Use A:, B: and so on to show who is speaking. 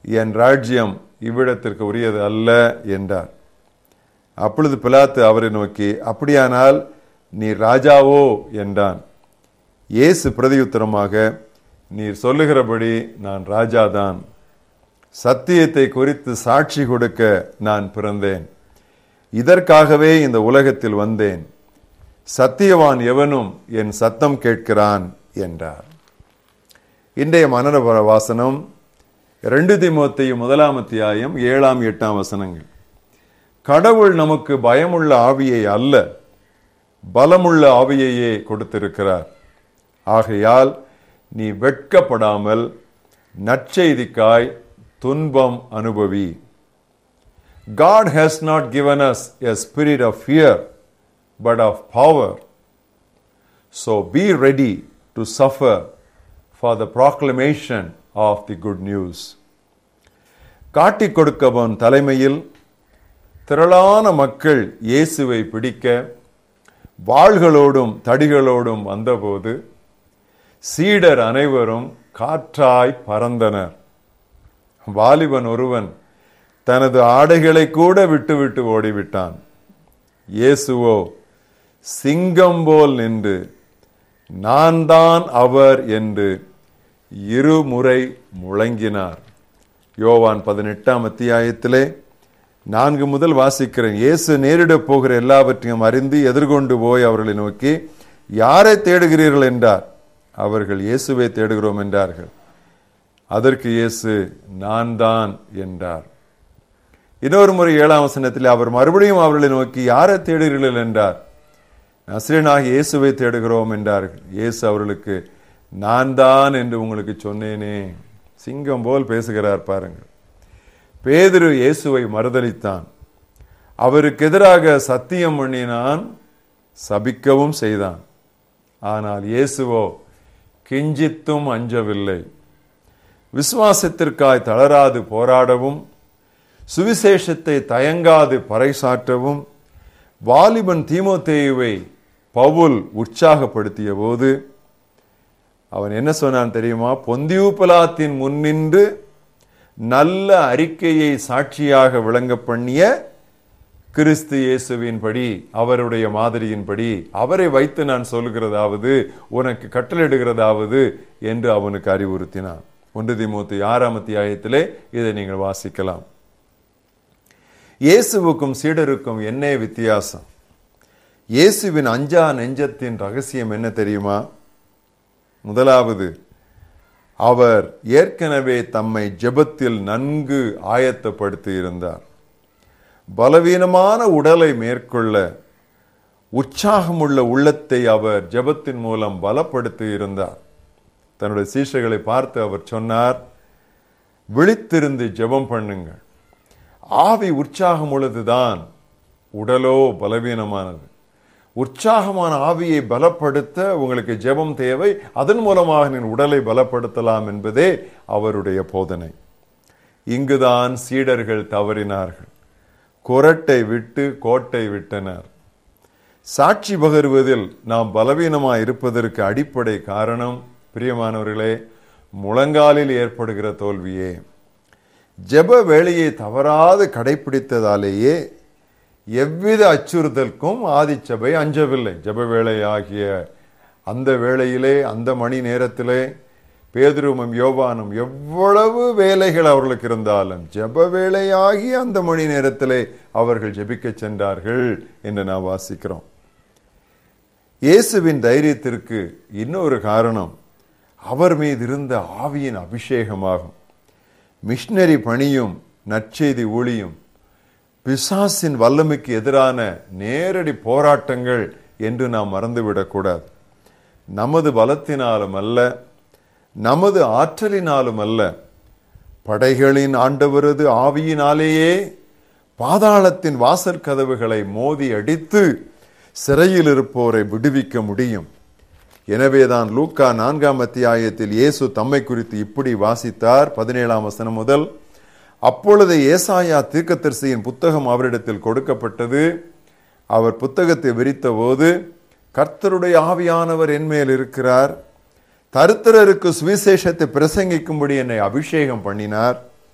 A: என் ராஜ்யம் இவ்விடத்திற்கு உரியது அல்ல என்றார் அப்பொழுது பிலாத்து அவரை நோக்கி அப்படியானால் நீ ராஜாவோ என்றான் இயேசு பிரதியுத்தரமாக நீர் சொல்லுகிறபடி நான் ராஜாதான் சத்தியத்தை குறித்து சாட்சி கொடுக்க நான் பிறந்தேன் இதற்காகவே இந்த உலகத்தில் வந்தேன் சத்தியவான் எவனும் என் சத்தம் கேட்கிறான் என்றார் இன்றைய மனர வாசனம் ரெண்டு திமுத்தையும் முதலாம் அத்தியாயம் ஏழாம் எட்டாம் வசனங்கள் கடவுள் நமக்கு பயமுள்ள ஆவியை அல்ல பலமுள்ள ஆவியையே கொடுத்திருக்கிறார் ஆகையால் நீ வெட்கப்படாமல் நற்செய்திக்காய் துன்பம் அனுபவி God has not given us a spirit of fear, but of power. So be ready to suffer for the proclamation of the good news. காட்டிக் கொடுக்கவன் தலைமையில் திரளான மக்கள் இயேசுவை பிடிக்க வாள்களோடும் தடிகளோடும் வந்தபோது சீடர் அனைவரும் காற்றாய் பறந்தனர் வாலிபன் ஒருவன் தனது ஆடைகளை கூட விட்டுவிட்டு ஓடிவிட்டான் இயேசுவோ சிங்கம் போல் நின்று நான் தான் அவர் என்று இருமுறை முழங்கினார் யோவான் பதினெட்டாம் அத்தியாயத்திலே நான்கு முதல் வாசிக்கிறேன் இயேசு நேரிடப் போகிற எல்லாவற்றையும் அறிந்து எதிர்கொண்டு போய் அவர்களை நோக்கி யாரை தேடுகிறீர்கள் என்றார் அவர்கள் இயேசுவை தேடுகிறோம் என்றார்கள் அதற்கு இயேசு நான் தான் என்றார் இன்னொரு முறை ஏழாம் வசனத்தில் அவர் மறுபடியும் அவர்களை நோக்கி யாரை தேடுகிறீர்கள் என்றார் நஸ்ரீனாக இயேசுவை தேடுகிறோம் என்றார்கள் இயேசு அவர்களுக்கு நான் தான் என்று உங்களுக்கு சொன்னேனே சிங்கம் போல் பேசுகிறார் பாருங்கள் பேதுரு இயேசுவை மறுதளித்தான் அவருக்கு எதிராக சத்தியம் பண்ணினான் சபிக்கவும் செய்தான் ஆனால் இயேசுவோ கிஞ்சித்தும் அஞ்சவில்லை விசுவாசத்திற்காய் தளராது போராடவும் சுவிசேஷத்தை தயங்காது பறைசாற்றவும் வாலிபன் தீமோத்தேயுவை பவுல் உற்சாகப்படுத்திய போது அவன் என்ன சொன்னான் தெரியுமா பொந்தியூப்பலாத்தின் முன்னின்று நல்ல அறிக்கையை சாட்சியாக விளங்க பண்ணிய கிறிஸ்து இயேசுவின்படி அவருடைய மாதிரியின்படி அவரை வைத்து நான் சொல்லுகிறதாவது உனக்கு கட்டளிடுகிறதாவது என்று அவனுக்கு அறிவுறுத்தினான் ஒன்று திமுத்து ஆறாம் அத்தியாயத்திலே இதை நீங்கள் வாசிக்கலாம் இயேசுவுக்கும் சீடருக்கும் என்ன வித்தியாசம் இயேசுவின் அஞ்சா நெஞ்சத்தின் ரகசியம் என்ன தெரியுமா முதலாவது அவர் ஏற்கனவே தம்மை ஜெபத்தில் நன்கு ஆயத்தப்படுத்தி இருந்தார் பலவீனமான உடலை மேற்கொள்ள உற்சாகமுள்ள உள்ளத்தை அவர் ஜெபத்தின் மூலம் பலப்படுத்தி இருந்தார் தன்னுடைய சீஷர்களை பார்த்து அவர் சொன்னார் விழித்திருந்து ஜெபம் பண்ணுங்கள் ஆவி உற்சாகம் உள்ளதுதான் உடலோ பலவீனமானது உற்சாகமான ஆவியை பலப்படுத்த உங்களுக்கு ஜெபம் தேவை அதன் மூலமாக நீ உடலை பலப்படுத்தலாம் என்பதே அவருடைய போதனை இங்குதான் சீடர்கள் தவறினார்கள் குரட்டை விட்டு கோட்டை விட்டனர் சாட்சி பகருவதில் நாம் பலவீனமாய் இருப்பதற்கு அடிப்படை காரணம் பிரியமானவர்களே முழங்காலில் ஏற்படுகிற தோல்வியே ஜெப வேலையை தவறாது கடைபிடித்ததாலேயே எவ்வித அச்சுறுத்தலுக்கும் ஆதிச்சபை அஞ்சவில்லை ஜெப வேலை ஆகிய அந்த வேளையிலே அந்த மணி நேரத்திலே பேதுருவும் யோவானும் எவ்வளவு வேலைகள் அவர்களுக்கு இருந்தாலும் ஜெப வேலையாகி அந்த மணி நேரத்திலே அவர்கள் ஜெபிக்க சென்றார்கள் என்று நாம் வாசிக்கிறோம் இயேசுவின் தைரியத்திற்கு இன்னொரு காரணம் அவர் மீது இருந்த ஆவியின் அபிஷேகமாகும் மிஷினரி பணியும் நற்செய்தி ஊழியும் பிசாசின் வல்லமைக்கு எதிரான நேரடி போராட்டங்கள் என்று நாம் மறந்துவிடக்கூடாது நமது பலத்தினாலும் அல்ல நமது ஆற்றலினாலும் அல்ல படைகளின் ஆண்டவரது ஆவியினாலேயே பாதாளத்தின் வாசல் கதவுகளை மோதி அடித்து சிறையில் இருப்போரை விடுவிக்க முடியும் எனவேதான் லூக்கா நான்காம் அத்தியாயத்தில் இயேசு தம்மை குறித்து இப்படி வாசித்தார் பதினேழாம் வசனம் முதல் அப்பொழுது ஏசாயா தீர்க்கதரிசியின் புத்தகம் அவரிடத்தில் கொடுக்கப்பட்டது அவர் புத்தகத்தை விரித்த போது கர்த்தருடைய ஆவியானவர் என்மேல் இருக்கிறார் தருத்திரருக்கு சுவிசேஷத்தை பிரசங்கிக்கும்படி என்னை அபிஷேகம் பண்ணினார்